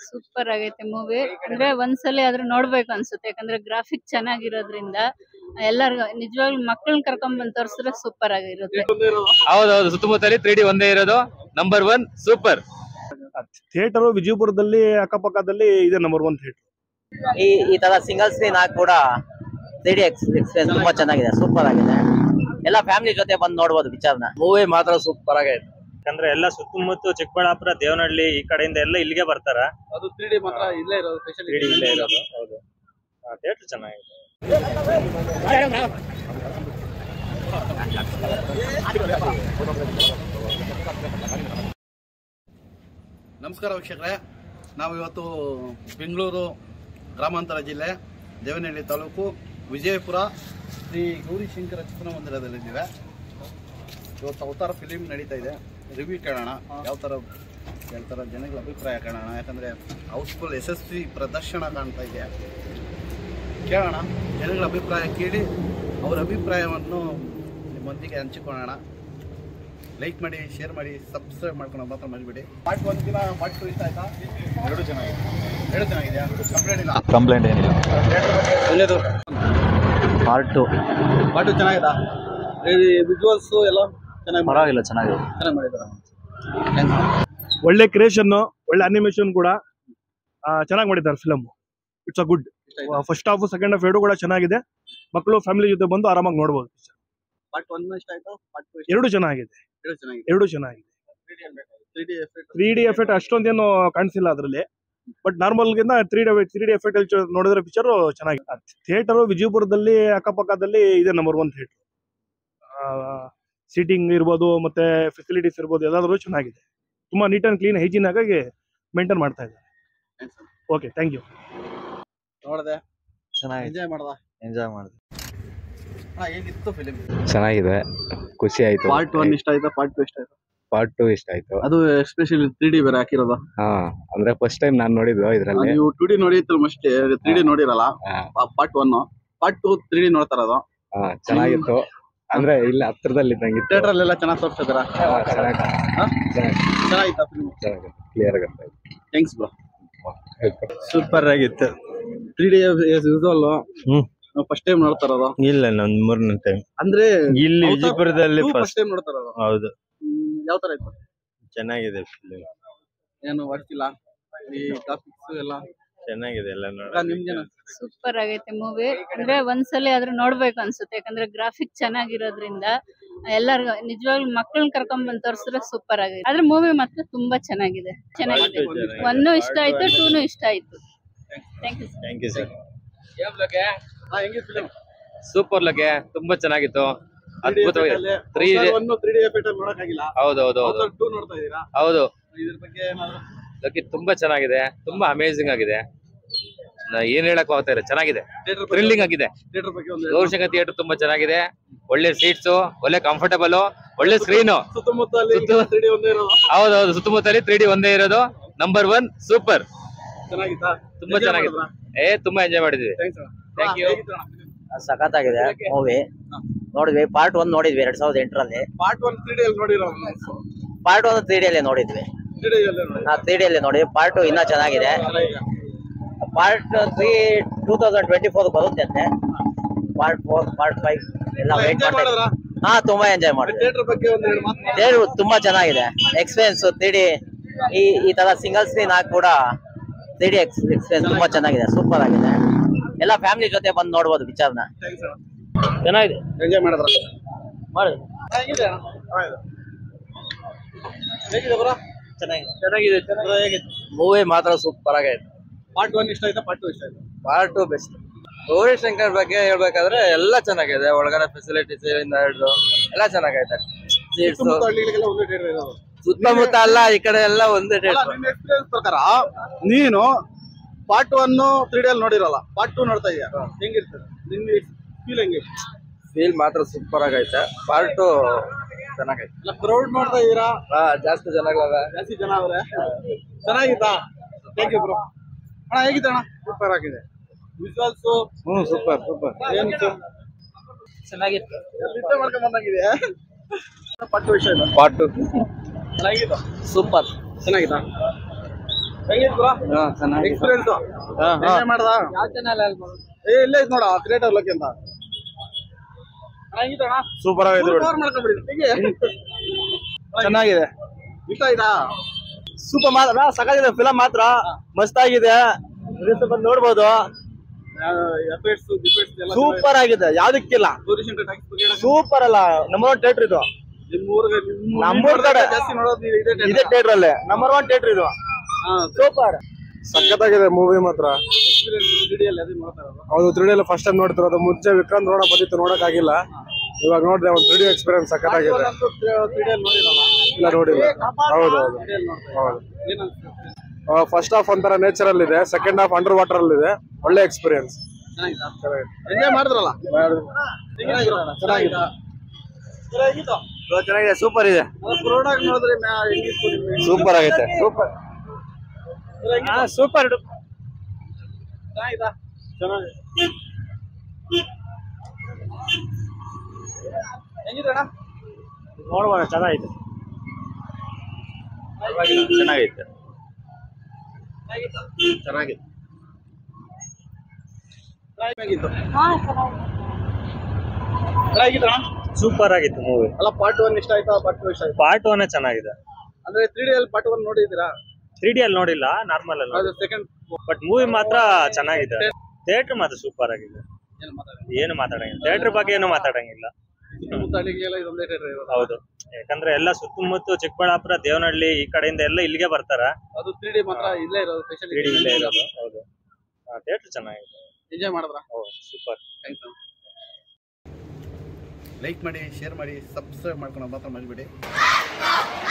Super ಆಗೈತೆ movie ಅಂದ್ರೆ ಒಂದ್ಸಲಿ ಆದ್ರೂ ನೋಡ್ಬೇಕು ಅನ್ಸುತ್ತೆ ಯಾಕಂದ್ರೆ ಗ್ರಾಫಿಕ್ ಚೆನ್ನಾಗಿರೋದ್ರಿಂದ ಎಲ್ಲರಿಗೂ ನಿಜವಾಗ್ಲೂ ಮಕ್ಕಳನ್ನ ಕರ್ಕೊಂಡ್ ಬಂದ್ ತೋರಿಸಿದ್ರೆ ಸೂಪರ್ ಆಗಿರುತ್ತೆ ಹೌದೌದು ಸುತ್ತಮುತ್ತಲಿ ತ್ರೀ ಡಿ ಒಂದೇ ಇರೋದು ನಂಬರ್ ಒನ್ ಸೂಪರ್ ಥಿಯೇಟರ್ ವಿಜಯಪುರದಲ್ಲಿ ಅಕ್ಕಪಕ್ಕದಲ್ಲಿ ಇದೆ ನಂಬರ್ ಒನ್ ಥಿಯೇಟರ್ ಈ ಈ ತರ ಸಿಂಗಲ್ ಸ್ಕ್ರೀನ್ ಹಾಕಿ ಕೂಡ ತ್ರೀ ಡಿ ಎಕ್ಸ್ಪೀರಿಯನ್ಸ್ ತುಂಬಾ ಚೆನ್ನಾಗಿದೆ ಸೂಪರ್ ಆಗಿದೆ ಎಲ್ಲ ಫ್ಯಾಮಿಲಿ ಜೊತೆ ಬಂದು ನೋಡ್ಬೋದು ಪಿಕ್ಚರ್ನ ಮೂವಿ ಮಾತ್ರ ಸೂಪರ್ ಆಗೈತೆ ಯಾಕಂದ್ರೆ ಎಲ್ಲ ಸುತ್ತಮುತ್ತ ಚಿಕ್ಕಬಳ್ಳಾಪುರ ದೇವನಹಳ್ಳಿ ಈ ಕಡೆಯಿಂದ ಎಲ್ಲ ಇಲ್ಲಿಗೆ ಬರ್ತಾರ ಅದು ತ್ರೀ ಡಿ ಮಾತ್ರ ಇಲ್ಲೇ ಇರೋದು ಸ್ಪೆಷಲ್ ತ್ರೀ ಡಿ ಇಲ್ಲೇ ಇರೋದು ಹೌದು ಥಿಯೇಟರ್ ಚೆನ್ನಾಗಿದೆ ನಮಸ್ಕಾರ ವೀಕ್ಷಕರೇ ನಾವು ಇವತ್ತು ಬೆಂಗಳೂರು ಗ್ರಾಮಾಂತರ ಜಿಲ್ಲೆ ದೇವನಹಳ್ಳಿ ತಾಲೂಕು ವಿಜಯಪುರ ಶ್ರೀ ಗೌರಿಶಂಕರ ಚಿತ್ರಮಂದಿರದಲ್ಲಿದ್ದೇವೆ ಇವತ್ತು ಅವತಾರ ಫಿಲಿಮ್ ನಡೀತಾ ಇದೆ ರಿವ್ಯೂ ಕೇಳೋಣ ಯಾವ ಥರ ಯಾವ ಥರ ಜನಗಳ ಅಭಿಪ್ರಾಯ ಕೇಳೋಣ ಯಾಕಂದರೆ ಹೌಸ್ಫುಲ್ ಯಶಸ್ವಿ ಪ್ರದರ್ಶನ ಕಾಣ್ತಾ ಇದೆ ಕೇಳೋಣ ಜನಗಳ ಅಭಿಪ್ರಾಯ ಕೇಳಿ ಅವರ ಅಭಿಪ್ರಾಯವನ್ನು ನಿಮ್ಮೊಂದಿಗೆ ಹಂಚಿಕೊಳ್ಳೋಣ ಲೈಕ್ ಮಾಡಿ ಶೇರ್ ಮಾಡಿ ಸಬ್ಸ್ಕ್ರೈಬ್ ಮಾಡ್ಕೊಂಡು ಮಾತ್ರ ಮರಿಬೇಡಿ ಪಾರ್ಟ್ ಒನ್ ದಿನ ಪಾರ್ಟ್ ಟು ಇಷ್ಟ ಆಯ್ತಾ ಎರಡು ಚೆನ್ನಾಗಿದೆ ಎರಡು ಚೆನ್ನಾಗಿದೆಯಾ ಕಂಪ್ಲೇಂಟ್ ಇಲ್ಲ ಕಂಪ್ಲೇಂಟ್ ಏನಿಲ್ಲ ಒಳ್ಳೇದು ಪಾರ್ಟ್ ಟು ಪಾರ್ಟ್ ಟು ಚೆನ್ನಾಗಿದಾ ವಿಜುವಲ್ಸ್ ಎಲ್ಲ ಚೆನ್ನಾಗಿ ಪರವಾಗಿಲ್ಲ ಚೆನ್ನಾಗಿದೆ ಚೆನ್ನಾಗಿ ಮಾಡಿದ್ದಾರೆ ಒಳ್ಳೆ ಕ್ರಿಯೇಷನ್ ಒಳ್ಳೆ ಅನಿಮೇಷನ್ ಕೂಡ ಚೆನ್ನಾಗಿ ಮಾಡಿದ್ದಾರೆ film it's a good first half second half ಎರಡು ಕೂಡ ಚೆನ್ನಾಗಿದೆ ಮಕ್ಕಳು ಫ್ಯಾಮಿಲಿ ಜೊತೆ ಬಂದು ಆರಾಮಾಗಿ ನೋಡ್ಬೋದು ಪಾರ್ಟ್ ಒನ್ ಇಷ್ಟ ಆಯ್ತಾ ಪಾರ್ಟ್ ಟು ಎರಡು ಚೆನ್ನಾಗಿದೆ ಎರಡು ಚೆನ್ನಾಗಿದೆ ಎರಡು ಚೆನ್ನಾಗಿದೆ three D effect three D effect ಅಷ್ಟೊಂದೇನು ಕಾಣಿಸಿಲ್ಲ ಅದರಲ್ಲಿ ಬಟ್ ನಾರ್ಮಲ್ಗಿಂತ three D three D effect ಅಲ್ಲಿ ಚ- ನೋಡಿದ್ರೆ ಪಿಕ್ಚರ್ ಚೆನ್ನಾಗಿದೆ ಥಿಯೇಟರ್ ವಿಜಯಪುರದಲ್ಲಿ ಅಕ್ಕಪಕ್ಕದಲ್ಲಿ ಇದೆ ನಂಬರ್ ಒನ್ ಥಿಯೇಟರ್ ಸೀಟಿಂಗ್ ಇರ್ಬೋದು ಮತ್ತೆ ಫೆಸಿಲಿಟೀಸ್ ಇರ್ಬೋದು ಎಲ್ಲಾದ್ರೂ ಚೆನ್ನಾಗಿದೆ ತುಂಬಾ ನೀಟ್ ಅಂಡ್ ಕ್ಲೀನ್ ಹೈಜೀನ್ ಆಗಿ ಮೇಂಟೈನ್ ಮಾಡ್ತಾ ಇದ್ದಾರೆ ಓಕೆ ಥ್ಯಾಂಕ್ ಯು ನೋಡಿದೆ ಚೆನ್ನಾಗಿದೆ ಎಂಜಾಯ್ ಮಾಡ್ದ ಎಂಜಾಯ್ ಮಾಡಿದೆ ಹಾ ಹೇಗಿತ್ತು ಫಿಲಿಮ್ ಚೆನ್ನಾಗಿದೆ ಖುಷಿ ಆಯ್ತು ಪಾರ್ಟ್ ಒನ್ ಇಷ್ಟ ಆಯ್ತಾ ಪಾರ್ಟ್ ಟು ಇಷ್ಟ ಆಯ್ತಾ ಪಾರ್ಟ್ ಟು ಇಷ್ಟ ಆಯ್ತು ಅದು ಎಸ್ಪೆಷಲಿ ತ್ರೀ ಡಿ ಬೇರೆ ಹಾಕಿರೋದು ಹಾ ಅಂದ್ರೆ ಫಸ್ಟ್ ಟೈಮ್ ನಾನ್ ನೋಡಿದ್ದು ಇದ್ರಲ್ಲಿ ನೀವು ಟು ಡಿ ನೋಡಿತ್ತು ಮಷ್ಟೇ ತ್ರೀ ಡಿ ನೋಡಿರಲ್ಲ ಹಾ, part one part two three D ನೋಡ್ತಾ ಇರೋದು ಹಾ, ಚೆನ್ನಾಗಿತ್ತು ಅಂದ್ರೆ ಇಲ್ಲ ಹತ್ರದಲ್ಲಿ ಇದ್ದಂಗಿತ್ತು ಥಿಯೇಟರ್ ಅಲ್ಲೆಲ್ಲ ಚೆನ್ನಾಗಿ ತೋರಿಸಿದಾರ ಹಾ, ಚೆನ್ನಾಗಿ ಚೆನ್ನಾಗಿತ್ತ ಫಿಲ್ಮ್ ಚೆನ್ನಾಗಿದೆ ಕ್ಲಿಯರ್ ಆಗುತ್ತೆ ಥ್ಯಾಂಕ್ಸ್ ಬ್ರೋ ಸೂಪರ್ ಆಗಿತ್ತು ತ್ರೀ ಡಿ ಯೂಸಲ್ ಹ್ಮ್. ಫಸ್ಟ್ ಟೈಮ್ ನೋಡ್ತಾ ಇರೋದು ಇಲ್ಲ ನಂದ್ ಮೂರನೇ ಟೈಮ್ ಅಂದ್ರೆ ಇಲ್ಲಿ ಹೌದಾ? ವಿಜಯಪುರದಲ್ಲಿ ಫಸ್ಟ್ ಫಸ್ಟ್ ಟೈಮ್ ನೋಡ್ತಾ ಇರೋದು ಹೌದು ಹ್ಮ್, ಯಾವ ತರ ಇತ್ತು ಚೆನ್ನಾಗಿದೆ ಫಿಲ್ಮ್ ಏನು ವರ್ತಿಲ್ಲ ಈ ಗ್ರಾಫಿಕ್ಸ್ ಎಲ್ಲ ಚೆನ್ನಾಗಿದೆ ಎಲ್ಲ ಎಲ್ಲ ನೋಡಿ ನಿಮ್ಗೇನು ಸೂಪರ್ ಆಗೈತೆ ಮೂವಿ ಅಂದ್ರೆ ಒಂದ್ಸಲಿ ಆದ್ರೂ ನೋಡ್ಬೇಕು ಅನ್ಸುತ್ತೆ ಯಾಕಂದ್ರೆ ಗ್ರಾಫಿಕ್ ಚೆನ್ನಾಗಿರೋದ್ರಿಂದ ಎಲ್ಲರಿಗೂ ನಿಜವಾಗ್ಲೂ ಮಕ್ಕಳನ್ನ ಕರ್ಕೊಂಡ್ ಬಂದ್ ತೋರಿಸಿದ್ರೆ ಸೂಪರ್ ಆಗಿದೆ ಆದ್ರೆ ಮೂವಿ ಮಾತ್ರ ತುಂಬಾ ಚೆನ್ನಾಗಿದೆ ಚೆನ್ನಾಗಿದೆ ಒನ್ನು ಇಷ್ಟ ಆಯ್ತು ಟೂನು ಇಷ್ಟ ಆಯ್ತು thank you thank you sir ಹಾ ಹೆಂಗೆ ಫಿಲ್ಮ್ ಸೂಪರ್ ಲಗೆ ತುಂಬಾ ಚೆನ್ನಾಗಿತ್ತು ಅದ್ಭುತವಾಗಿದೆ ತ್ರೀ ಒಂದು ತ್ರೀ ಡಿ ಎಫೆಕ್ಟ್ ಅಲ್ಲಿ ನೋಡಕ್ಕಾಗಿಲ್ಲ ಹೌದು ಹೌದು ಹೌದು ಟೂ ನೋಡ್ತಾ ಇದೀರಾ ಹೌದು ಇದ್ರ ಬಗ್ಗೆ ಏನಾದ್ರು ಲಕ್ಕಿ ತುಂಬಾ ಚೆನ್ನಾಗಿದೆ ತುಂಬಾ ಅಮೇಸಿಂಗ್ ಆಗಿದೆ ನಾ ಏನ್ ಹೇಳಕ್ ಹೋಗ್ತಾ ಇಲ್ಲ ಚೆನ್ನಾಗಿದೆ ಥಿಯೇಟರ್ ಥ್ರಿಲ್ಲಿಂಗ್ ಆಗಿದೆ ಥಿಯೇಟರ್ ಬಗ್ಗೆ ಒಂದು ಗೌರಿಶಂಕರ್ ಥಿಯೇಟರ್ ತುಂಬಾ ಚೆನ್ನಾಗಿದೆ ಒಳ್ಳೆ ಸೀಟ್ಸ್ ಒಳ್ಳೆ ಕಂಫರ್ಟಬಲ್ ಒಳ್ಳೆ ಸ್ಕ್ರೀನು ಸುತ್ತಮುತ್ತ ಅಲ್ಲಿ ಸುತ್ತ- ತ್ರೀ ಡಿ ಒಂದೇ ಇರೋದು ಹೌದೌದು ಸುತ್ತಮುತ್ತಲಿ ತ್ರೀ ಡಿ ಒಂದೇ ಇರೋದು ನಂಬರ್ ಒನ್ ಸೂಪರ್ ಚೆನ್ನಾಗಿತ್ತಾ ತುಂಬಾ ಚೆನ್ನಾಗಿದೆ ಏ ತುಂಬಾ ಎಂಜಾಯ್ ಮಾಡಿದ್ವಿ Thank you. ಸಖತ್ತಾಗಿದೆ ಮೂವಿ ನೋಡಿದ್ವಿ ಪಾರ್ಟ್ ಒನ್ ನೋಡಿದ್ವಿ ಎರಡ್ ಸಾವಿರದ ಎಂಟರಲ್ಲಿ ಪಾರ್ಟ್ ಒನ್ ತ್ರೀ ಡಿ ಅಲ್ಲಿ ನೋಡಿರೋ ಪಾರ್ಟ್ ಒನ್ ತ್ರೀ ಡಿ ಅಲ್ಲಿ ನೋಡಿದ್ವಿ ತ್ರೀ ಡಿ ಅಲ್ಲಿ ನೋಡಿ ನಾ ತ್ರೀ ಡಿ ಅಲ್ಲಿ ನೋಡಿದ್ವಿ ಪಾರ್ಟ್ ಟು ಇನ್ನೂ ಚೆನ್ನಾಗಿದೆ part three two thousand twenty four ಬರುತ್ತೆ ಅಂತೆ ಪಾರ್ಟ್ ಫೋರ್ ಪಾರ್ಟ್ ಫೈವ್ ಎಲ್ಲ ವೇಟ್ ಎಂಜಾಯ್ ಮಾಡ್ತಾ ಮಾಡಿದ್ರ ಹಾ ತುಂಬಾ ಎಂಜಾಯ್ ಮಾಡಿದ್ವಿ ಥಿಯೇಟರ್ ಬಗ್ಗೆ ಒಂದು ಎರಡು ಮಾತು ದೇವ್ರು ತುಂಬಾ ಚೆನ್ನಾಗಿದೆ ಎಕ್ಸ್ಪೀರಿಯನ್ಸ್ ತ್ರೀ ಡಿ ಈ ಈ ತರ ಸಿಂಗಲ್ ಸ್ಕ್ರೀನ್ ಹಾಕಿ ಕೂಡ ತ್ರೀ ಡಿ ಎಕ್ಸ್ಪೀರಿಯನ್ಸ್ ತುಂಬಾ ಚೆನ್ನಾಗಿದೆ ಸೂಪರ್ ಆಗಿದೆ ಎಲ್ಲ ಫ್ಯಾಮಿಲಿ ಜೊತೆ ಬಂದು ನೋಡ್ಬೋದು ಪಿಕ್ಚರ್ನ ಚೆನ್ನಾಗಿದೆ ಎಂಜಾಯ್ ಮಾಡಿದ್ರ ಮಾಡಿ ಹೇಗಿದೆ ಅಣ್ಣ? ಚೆನ್ನಾಗಿದೆ. ಹೇಗಿದೆ ಬ್ರೋ ಚೆನ್ನಾಗಿದೆ ಬ್ರೋ ಹೇಗಿತ್ತು ಮೂವಿ ಮಾತ್ರ ಸೂಪರ್ ಆಗೈತೆ ಪಾರ್ಟ್ ಒನ್ ಇಷ್ಟ ಆಯ್ತಾ ಪಾರ್ಟ್ ಟು ಇಷ್ಟ ಆಯ್ತಾ ಪಾರ್ಟ್ ಟು ಬೆಸ್ಟ್ ಗೌರಿಶಂಕರ್ ಬಗ್ಗೆ ಹೇಳ್ಬೇಕಾದ್ರೆ ಎಲ್ಲ ಚೆನ್ನಾಗಿದೆ ಒಳಗಡೆ ಫೆಸಿಲಿಟೀಸ್ ಇಂದ ಹಿಡಿದು ಎಲ್ಲ ಚೆನ್ನಾಗೈತೆ ಸೀಟ್ಸ್ ಸುತ್ತಮುತ್ತ ಹಳ್ಳಿಗಳಿಗೆಲ್ಲ ಒಂದೇ ಥಿಯೇಟರ್ ಇರೋದು ಸುತ್ತಮುತ್ತ ಅಲ್ಲ ಈ ಕಡೆ ಎಲ್ಲ ಒಂದೇ ಅಲ್ಲ, ನಿನ್ನ ಎಕ್ಸ್ಪೀರಿಯನ್ಸ್ ಪ್ರಕಾರ ನೀನು ಪಾರ್ಟ್ ಒನ್ ತ್ರೀ ಡಿ ಅಲ್ಲಿ ನೋಡಿರಲ್ಲ ಪಾರ್ಟ್ ಟು ನೋಡ್ತಾ ಇದೀಯ ಹೆಂಗಿರ್ತದೆ ನಿನ್ನ ಫೀಲ್ ಹೆಂಗೆ ಫೀಲ್ ಮಾತ್ರ ಸೂಪರ್ ಆಗೈತೆ ಪಾರ್ಟ್ ಟು ಚೆನ್ನಾಗೈತೆ ಇಲ್ಲ ಕ್ರೌಡ್ ನೋಡ್ತಾ ಇದೀರಾ ಹಾ ಜಾಸ್ತಿ ಚೆನ್ನಾಗಲ್ಲ ಜಾಸ್ತಿ ಜನ ಅವ್ರೆ ಚೆನ್ನಾಗಿತ್ತಾ ಥ್ಯಾಂಕ್ ಯು ಬ್ರೋ ಅಣ್ಣ ಹೇಗಿತ್ತು ಅಣ್ಣ ಸೂಪರ್ ಆಗಿದೆ ವಿಜುವಲ್ಸ್ ಹ್ಮ್ ಸೂಪರ್ ಸೂಪರ್ ಏನು ಚೆನ್ನಾಗಿತ್ತು ನಿದ್ದೆ ಮಾಡ್ಕೊಂಡ್ ಬಂದಾಗಿದೆ ಪಟ್ಟು ವಿಷಯ ಇಲ್ಲ ಪಾರ್ಟ್ ಟು ಚೆನ್ನಾಗಿತ್ತು ಸೂಪರ್ ಚೆನ್ನಾಗಿತ್ತಾ ಹೆಂಗಿತ್ತು ಎಕ್ಸ್ಪೀರಿಯನ್ಸ್ ಎಂಜಾಯ್ ಮಾಡ್ದ ಯಾವ ಚಾನಲ್ ಏ ಇಲ್ಲೇ ಐತ್ ನೋಡ ಕ್ರಿಯೇಟರ್ ಲೋಕಿ ಅಂತ ಅಣ್ಣ, ಹೆಂಗಿತ್ತು ಅಣ್ಣ ಸೂಪರ್ ಆಗಿದೆ Full cover ಮಾಡ್ಕೊಂಡ್ಬಿಡಿ ಹೇಗೆ ಚೆನ್ನಾಗಿದೆ ಇಷ್ಟ ಆಯ್ತಾ ಸೂಪರ್ ಮಾತ್ರ ಸಕಾಗಿದೆ ಫಿಲಮ್ ಮಾತ್ರ ಮಸ್ತ್ ಆಗಿದೆ ಬಂದು ನೋಡ್ಬೋದು ಎಫೆಕ್ಟ್ಸ್ ಡಿಫೆಕ್ಟ್ಸ್ ಎಲ್ಲ ಸೂಪರ್ ಆಗಿದೆ ಯಾವ್ದಕ್ಕಿಲ್ಲ ಗೌರಿಶಂಕರ್ ಟಾಕ್ಸ್ ಬಗ್ಗೆ ಹೇಳಕ್ಕೆ ಸೂಪರ್ ಅಲ್ಲ ನಂಬರ್ ಒನ್ ಥಿಯೇಟರ್ ಇದು ನಿಮ್ಮ ಊರಿಗೆ ನಿಮ್ಮ ನಮ್ಮೂರ್ ಕಡೆ. ಜಾಸ್ತಿ ನೋಡೋದು ನೀವು ಇದೇ ಇದೇ ಥಿಯೇಟರ್ ಅಲ್ಲೇ ನಂಬರ್ ಒನ್ ಥಿಯೇಟರ್ ಇದು ಸೂಪರ್ ಸಖತ್ತಾಗಿದೆ ಮೂವಿ ಮಾತ್ರ ಎಕ್ಸ್ಪೀರಿಯನ್ಸ್ ಸಿಡಿಯಲ್ಲಿ ಅದೇ ನೋಡ್ತಾ ಇರೋದು ಹೌದು ತ್ರೀ ಡಿ ಫಸ್ಟ್ ಟೈಮ್ ನೋಡ್ತಿರೋದು ಮುಂಚೆ ವಿಕ್ರಾಂತ್ ನೋಡಕ್ ಬಂದಿತ್ತು ನೋಡಕ್ ಆಗಿಲ್ಲ ಇವಾಗ ನೋಡಿದೆ ಒಂದು ತ್ರೀ ಡಿ ಎಕ್ಸ್ಪೀರಿಯನ್ಸ್ ಸಖತ್ತಾಗಿದೆ ಸಿಡಿಯಲ್ಲಿ ನೋಡಿರಲ್ಲ ಇಲ್ಲ ನೋಡಿಲ್ಲ ಹೌದು ಹೌದು ಸಿಡಿಯಲ್ಲಿ ನೋಡ್ತಾ ಹೌದು ಏನ್ ಅನ್ಸುತ್ತೆ ಫಸ್ಟ್ ಹಾಫ್ ಒಂಥರ ನೇಚರಲ್ ಇದೆ ಸೆಕೆಂಡ್ ಹಾಫ್ ಅಂಡರ್ ವಾಟರ್ ಅಲ್ಲಿ ಇದೆ ಒಳ್ಳೆ ಎಕ್ಸ್ಪೀರಿಯನ್ಸ್ ಎಂಜಾಯ್ ಮಾಡಿದ್ರಲ್ಲ ಚೆನ್ನಾಗಿತ್ತು ಚೆನ್ನಾಗಿದೆ ಸೂಪರ್ ಇದೆ ಪ್ರೋಡಕ್ಟ್ ನೋಡಿದ್ರೆ ಮ್ಯಾ- ಹೆಂಗಿತ್ತು ನಿಮ್ಗೆ ಸೂಪರ್ ಆಗೈತೆ ಸೂಪರ್ ಸೂಪರ್ ಚೆನ್ನಾಗಿತ್ತಾ ಹೆಂಗಿದೆ ಅಣ್ಣ ನೋಡುವಾಗ ಚೆನ್ನಾಗಿದೆ ಚೆನ್ನಾಗೈತೆ ಚೆನ್ನಾಗಿತ್ತು ಹೇಗಿತ್ತು ಹೇಗಿತ್ತು ಅಣ್ಣ ಸೂಪರ್ ಆಗಿತ್ತು ಮೂವಿ ಅಲ್ಲ ಪಾರ್ಟ್ ಒನ್ ಇಷ್ಟ ಆಯ್ತಾ ಪಾರ್ಟ್ ಟು ಇಷ್ಟ ಆಯ್ತಾ ಪಾರ್ಟ್ ಒನ್ ಚೆನ್ನಾಗಿದೆ ಅಂದ್ರೆ ತ್ರೀ ಡಿ ಅಲ್ಲಿ ಪಾರ್ಟ್ ಒನ್ ನೋಡಿದ್ದೀರಾ ತ್ರೀ ಡಿ ಅಲ್ಲಿ ನೋಡಿಲ್ಲ ನಾರ್ಮಲ್ ಅಲ್ಲಿ ಅದು ಸೆಕೆಂಡ್ ಬಟ್ ಮೂವಿ ಮಾತ್ರ ಚೆನ್ನಾಗಿದೆ ಥಿಯೇಟರ್ ಮಾತ್ರ ಸೂಪರ್ ಆಗಿದೆ ಏನು ಮಾತಾಡಿ ಏನು ಮಾತಾಡಂಗಿಲ್ಲ ಥಿಯೇಟರ್ ಬಗ್ಗೆ ಏನು ಮಾತಾಡಂಗಿಲ್ಲ ಸುತ್ತಮುತ್ತಲಿಗೆಲ್ಲ ಇದೊಂದೇ ಥಿಯೇಟರ್ ಇರೋದು ಹೌದು ಯಾಕಂದ್ರೆ ಎಲ್ಲ ಸುತ್ತಮುತ್ತ ಚಿಕ್ಕಬಳ್ಳಾಪುರ ದೇವನಹಳ್ಳಿ ಈ ಕಡೆಯಿಂದ ಎಲ್ಲ ಇಲ್ಲಿಗೆ ಬರ್ತಾರ ಅದು ತ್ರೀ ಡಿ ಮಾತ್ರ ಇಲ್ಲೇ ಇರೋದು ಸ್ಪೆಷಲ್ ತ್ರೀ ಡಿ ಇಲ್ಲೇ ಇರೋದು ಹೌದು ಥಿಯೇಟರ್ ಚೆನ್ನಾಗಿದೆ ಎಂಜಾಯ್ ಮಾಡಿದ್ರ ಹೌದು ಸೂಪರ್ ಥ್ಯಾಂಕ್ಸ್ ಲೈಕ್ ಮಾಡಿ ಶೇರ್ ಮಾಡಿ ಸಬ್ಸ್ಕ್ರೈಬ್ ಮಾಡ್ಕೊಂಡು ಮಾತ್ರ ಮರಿಬೇಡಿ